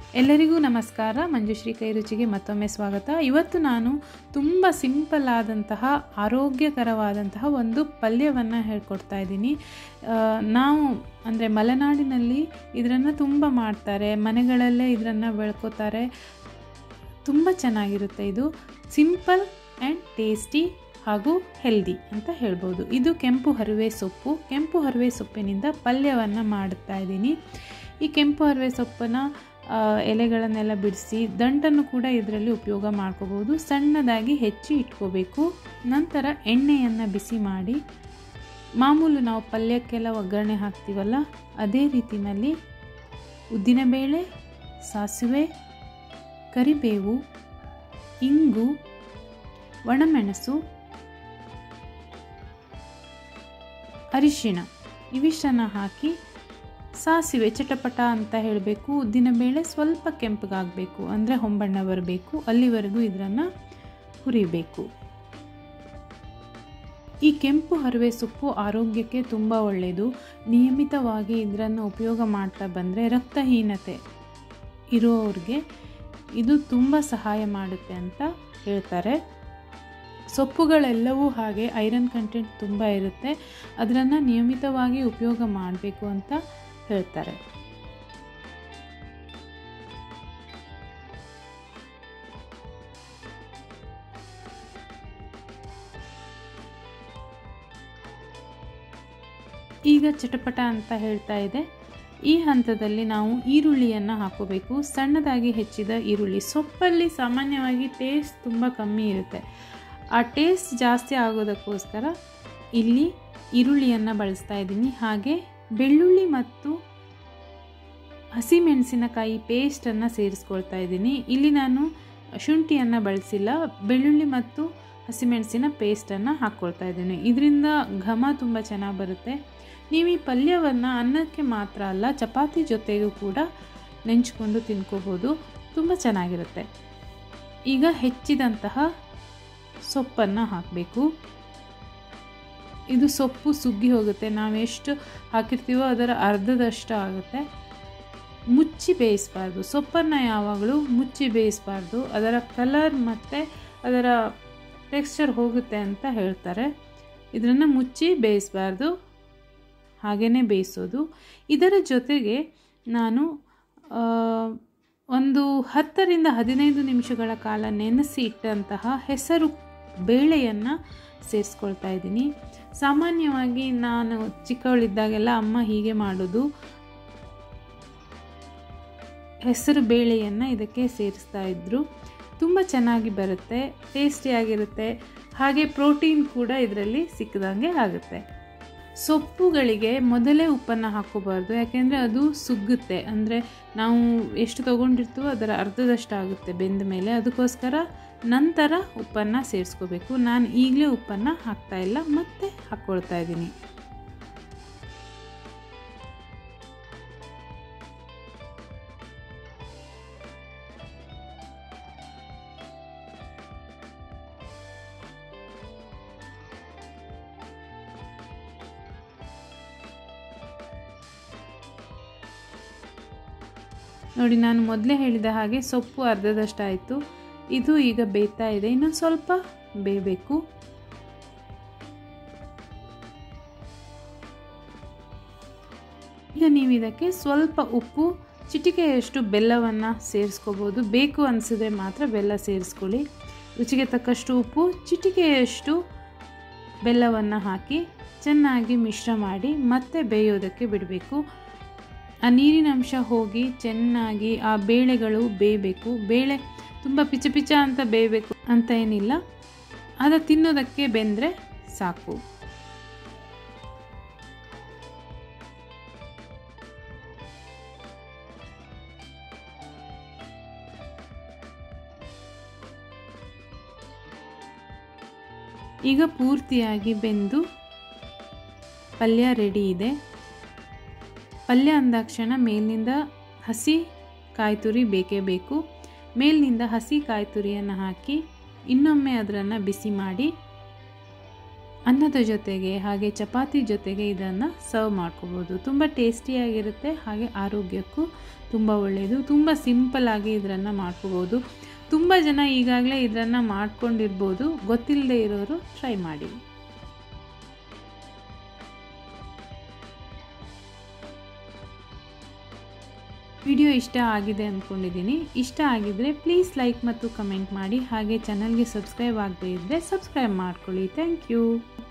ಎಲ್ಲರಿಗೂ ನಮಸ್ಕಾರ ಮಂಜುಶ್ರೀ ಕೈ ರುಚಿಗೆ ಮತ್ತೊಮ್ಮೆ ಸ್ವಾಗತ ಇವತ್ತು ನಾನು ತುಂಬ ಸಿಂಪಲ್ ಆದಂತಹ ಆರೋಗ್ಯಕರವಾದಂತಹ ಒಂದು ಪಲ್ಯವನ್ನು ಹೇಳ್ಕೊಡ್ತಾ ಇದ್ದೀನಿ ಆ, ನಾವು ಅಂದರೆ ಮಲೆನಾಡಿನಲ್ಲಿ ಇದನ್ನು ತುಂಬ ಮಾಡ್ತಾರೆ ಮನೆಗಳಲ್ಲೇ ಇದನ್ನು ಬೆಳ್ಕೋತಾರೆ ತುಂಬ ಚೆನ್ನಾಗಿರುತ್ತೆ ಇದು ಸಿಂಪಲ್ ಆ್ಯಂಡ್ ಟೇಸ್ಟಿ ಹಾಗೂ ಹೆಲ್ದಿ ಅಂತ ಹೇಳ್ಬೋದು ಇದು ಕೆಂಪು ಹರಿವೆ ಸೊಪ್ಪು ಕೆಂಪು ಹರಿವೆ ಸೊಪ್ಪಿನಿಂದ ಪಲ್ಯವನ್ನು ಮಾಡುತ್ತಾ ಇದ್ದೀನಿ ಈ ಕೆಂಪು ಹರಿವೆ ಸೊಪ್ಪನ್ನು ಆ, ಎಲೆಗಳನ್ನೆಲ್ಲ ಬಿಡಿಸಿ ದಂಟನ್ನು ಕೂಡ ಇದರಲ್ಲಿ ಉಪಯೋಗ ಮಾಡ್ಕೋಬೋದು ಸಣ್ಣದಾಗಿ ಹೆಚ್ಚಿ ಇಟ್ಕೋಬೇಕು ನಂತರ ಎಣ್ಣೆಯನ್ನು ಬಿಸಿ ಮಾಡಿ ಮಾಮೂಲು ನಾವು ಪಲ್ಯಕ್ಕೆಲ್ಲ ಒಗ್ಗರಣೆ ಹಾಕ್ತೀವಲ್ಲ ಅದೇ ರೀತಿಯಲ್ಲಿ ಉದ್ದಿನಬೇಳೆ ಸಾಸಿವೆ ಕರಿಬೇವು ಇಂಗು ಒಣಮೆಣಸು ಅರಿಶಿಣ ಇವಿಷ್ಟನ್ನು ಹಾಕಿ ಸಾಸಿವೆ ಚಟಪಟ ಅಂತ ಹೇಳಬೇಕು ಉದ್ದಿನಬೇಳೆ ಸ್ವಲ್ಪ ಕೆಂಪಗಾಗಬೇಕು ಅಂದರೆ ಹೊಂಬಣ್ಣ ಬರಬೇಕು ಅಲ್ಲಿವರೆಗೂ ಇದನ್ನು ಹುರಿಬೇಕು ಈ ಕೆಂಪು ಹರಿವೆ ಸೊಪ್ಪು ಆರೋಗ್ಯಕ್ಕೆ ತುಂಬ ಒಳ್ಳೆಯದು ನಿಯಮಿತವಾಗಿ ಇದನ್ನು ಉಪಯೋಗ ಮಾಡ್ತಾ ಬಂದರೆ ರಕ್ತಹೀನತೆ ಇರೋರಿಗೆ ಇದು ತುಂಬ ಸಹಾಯ ಮಾಡುತ್ತೆ ಅಂತ ಹೇಳ್ತಾರೆ ಸೊಪ್ಪುಗಳೆಲ್ಲವೂ ಹಾಗೆ ಐರನ್ ಕಂಟೆಂಟ್ ತುಂಬ ಇರುತ್ತೆ ಅದನ್ನು ನಿಯಮಿತವಾಗಿ ಉಪಯೋಗ ಮಾಡಬೇಕು ಅಂತ ಹೇಳ್ತಾರೆ ಈಗ ಚಟಪಟ ಅಂತ ಹೇಳ್ತಾ ಇದೆ ಈ ಹಂತದಲ್ಲಿ ನಾವು ಈರುಳ್ಳಿಯನ್ನು ಹಾಕೋಬೇಕು ಸಣ್ಣದಾಗಿ ಹೆಚ್ಚಿದ ಈರುಳ್ಳಿ ಸೊಪ್ಪಲ್ಲಿ ಸಾಮಾನ್ಯವಾಗಿ ಟೇಸ್ಟ್ ತುಂಬ ಕಮ್ಮಿ ಇರುತ್ತೆ ಆ ಟೇಸ್ಟ್ ಜಾಸ್ತಿ ಆಗೋದಕ್ಕೋಸ್ಕರ ಇಲ್ಲಿ ಈರುಳ್ಳಿಯನ್ನು ಬಳಸ್ತಾ ಇದ್ದೀನಿ ಹಾಗೆ ಬೆಳ್ಳುಳ್ಳಿ ಮತ್ತು ಹಸಿಮೆಣಸಿನಕಾಯಿ ಪೇಸ್ಟನ್ನು ಸೇರಿಸ್ಕೊಳ್ತಾ ಇದ್ದೀನಿ ಇಲ್ಲಿ ನಾನು ಶುಂಠಿಯನ್ನು ಬಳಸಿಲ್ಲ ಬೆಳ್ಳುಳ್ಳಿ ಮತ್ತು ಹಸಿಮೆಣಸಿನ ಪೇಸ್ಟನ್ನು ಹಾಕ್ಕೊಳ್ತಾ ಇದ್ದೀನಿ ಇದರಿಂದ ಘಮ ತುಂಬ ಚೆನ್ನಾಗಿ ಬರುತ್ತೆ ನೀವು ಈ ಪಲ್ಯವನ್ನು ಅನ್ನಕ್ಕೆ ಮಾತ್ರ ಅಲ್ಲ ಚಪಾತಿ ಜೊತೆಗೂ ಕೂಡ ನೆಂಚ್ಕೊಂಡು ತಿನ್ಕೋಬೋದು ತುಂಬ ಚೆನ್ನಾಗಿರುತ್ತೆ ಈಗ ಹೆಚ್ಚಿದಂತಹ ಸೊಪ್ಪನ್ನು ಹಾಕಬೇಕು ಇದು ಸೊಪ್ಪು ಸುಗ್ಗಿ ಹೋಗುತ್ತೆ ನಾವೆಷ್ಟು ಹಾಕಿರ್ತೀವೋ ಅದರ ಅರ್ಧದಷ್ಟು ಆಗುತ್ತೆ ಮುಚ್ಚಿ ಬೇಯಿಸಬಾರ್ದು ಸೊಪ್ಪನ್ನು ಯಾವಾಗಲೂ ಮುಚ್ಚಿ ಬೇಯಿಸಬಾರ್ದು ಅದರ ಕಲರ್ ಮತ್ತು ಅದರ ಟೆಕ್ಸ್ಚರ್ ಹೋಗುತ್ತೆ ಅಂತ ಹೇಳ್ತಾರೆ ಇದನ್ನು ಮುಚ್ಚಿ ಬೇಯಿಸಬಾರ್ದು ಹಾಗೆಯೇ ಬೇಯಿಸೋದು ಇದರ ಜೊತೆಗೆ ನಾನು ಆ, ಒಂದು ಹತ್ತರಿಂದ ಹದಿನೈದು ನಿಮಿಷಗಳ ಕಾಲ ನೆನೆಸಿ ಇಟ್ಟಂತಹ ಹೆಸರು ಬೇಳೆಯನ್ನು ಸೇರಿಸ್ಕೊಳ್ತಾ ಇದ್ದೀನಿ ಸಾಮಾನ್ಯವಾಗಿ ನಾನು ಚಿಕ್ಕವಳಿದ್ದಾಗೆಲ್ಲ ಅಮ್ಮ ಹೀಗೆ ಮಾಡೋದು ಹೆಸರು ಬೇಳೆಯನ್ನು ಇದಕ್ಕೆ ಸೇರಿಸ್ತಾ ಇದ್ದರು ತುಂಬ ಚೆನ್ನಾಗಿ ಬರುತ್ತೆ ಟೇಸ್ಟಿಯಾಗಿರುತ್ತೆ ಹಾಗೆ ಪ್ರೋಟೀನ್ ಕೂಡ ಇದರಲ್ಲಿ ಸಿಕ್ಕದಂಗೆ ಆಗುತ್ತೆ ಸೊಪ್ಪುಗಳಿಗೆ ಮೊದಲೇ ಉಪ್ಪನ್ನು ಹಾಕೋಬಾರ್ದು ಯಾಕೆಂದರೆ ಅದು ಸುಗ್ಗುತ್ತೆ ಅಂದರೆ ನಾವು ಎಷ್ಟು ತೊಗೊಂಡಿರ್ತೀವೋ ಅದರ ಅರ್ಧದಷ್ಟು ಆಗುತ್ತೆ ಬೆಂದ ಮೇಲೆ ಅದಕ್ಕೋಸ್ಕರ ನಂತರ ಉಪ್ಪನ್ನು ಸೇರಿಸ್ಕೋಬೇಕು ನಾನು ಈಗಲೇ ಉಪ್ಪನ್ನು ಹಾಕ್ತಾ ಇಲ್ಲ ಮತ್ತೆ ಹಾಕ್ಕೊಳ್ತಾ ಇದ್ದೀನಿ ನೋಡಿ ನಾನು ಮೊದಲೇ ಹೇಳಿದ ಹಾಗೆ ಸೊಪ್ಪು ಅರ್ಧದಷ್ಟು ಆಯಿತು ಇದು ಈಗ ಬೇಯ್ತಾ ಇದೆ ಇನ್ನೊಂದು ಸ್ವಲ್ಪ ಬೇಯಬೇಕು ಈಗ ನೀವು ಇದಕ್ಕೆ ಸ್ವಲ್ಪ ಉಪ್ಪು ಚಿಟಿಕೆಯಷ್ಟು ಬೆಲ್ಲವನ್ನು ಸೇರಿಸ್ಕೋಬೋದು ಬೇಕು ಅನಿಸಿದ್ರೆ ಮಾತ್ರ ಬೆಲ್ಲ ಸೇರಿಸ್ಕೊಳ್ಳಿ ರುಚಿಗೆ ತಕ್ಕಷ್ಟು ಉಪ್ಪು ಚಿಟಿಕೆಯಷ್ಟು ಬೆಲ್ಲವನ್ನು ಹಾಕಿ ಚೆನ್ನಾಗಿ ಮಿಶ್ರ ಮಾಡಿ ಮತ್ತೆ ಬೇಯೋದಕ್ಕೆ ಬಿಡಬೇಕು ಆ ನೀರಿನ ಅಂಶ ಹೋಗಿ ಚೆನ್ನಾಗಿ ಆ ಬೇಳೆಗಳು ಬೇಯಬೇಕು ಬೇಳೆ ತುಂಬ ಪಿಚ ಪಿಚ ಅಂತ ಬೇಯಬೇಕು ಅಂತ ಏನಿಲ್ಲ ಅದು ತಿನ್ನೋದಕ್ಕೆ ಬೆಂದರೆ ಸಾಕು ಈಗ ಪೂರ್ತಿಯಾಗಿ ಬೆಂದು ಪಲ್ಯ ರೆಡಿ ಇದೆ ಪಲ್ಯ ಅಂದಾಕ್ಷಣ ಮೇಲಿನಿಂದ ಹಸಿ ಕಾಯಿ ತುರಿ ಬೇಕೇ ಬೇಕು ಮೇಲಿನಿಂದ ಹಸಿ ಕಾಯಿ ತುರಿಯನ್ನು ಹಾಕಿ ಇನ್ನೊಮ್ಮೆ ಅದನ್ನು ಬಿಸಿ ಮಾಡಿ ಅನ್ನದ ಜೊತೆಗೆ ಹಾಗೆ ಚಪಾತಿ ಜೊತೆಗೆ ಇದನ್ನು ಸರ್ವ್ ಮಾಡ್ಕೋಬೋದು ತುಂಬ ಟೇಸ್ಟಿಯಾಗಿರುತ್ತೆ ಹಾಗೆ ಆರೋಗ್ಯಕ್ಕೂ ತುಂಬ ಒಳ್ಳೆಯದು ತುಂಬ ಸಿಂಪಲ್ಲಾಗಿ ಇದನ್ನು ಮಾಡ್ಕೋಬೋದು ತುಂಬ ಜನ ಈಗಾಗಲೇ ಇದನ್ನು ಮಾಡ್ಕೊಂಡಿರ್ಬೋದು ಗೊತ್ತಿಲ್ಲದೆ ಇರೋರು ಟ್ರೈ ಮಾಡಿ ವಿಡಿಯೋ ಇಷ್ಟ ಆಗಿದೆ ಅಂದ್ಕೊಂಡಿದ್ದೀನಿ ಇಷ್ಟ ಆಗಿದರೆ ಪ್ಲೀಸ್ ಲೈಕ್ ಮತ್ತು ಕಮೆಂಟ್ ಮಾಡಿ ಹಾಗೆ ಚಾನಲ್ಗೆ ಸಬ್ಸ್ಕ್ರೈಬ್ ಆಗದೇ ಇದ್ದರೆ ಸಬ್ಸ್ಕ್ರೈಬ್ ಮಾಡ್ಕೊಳ್ಳಿ ಥ್ಯಾಂಕ್ ಯು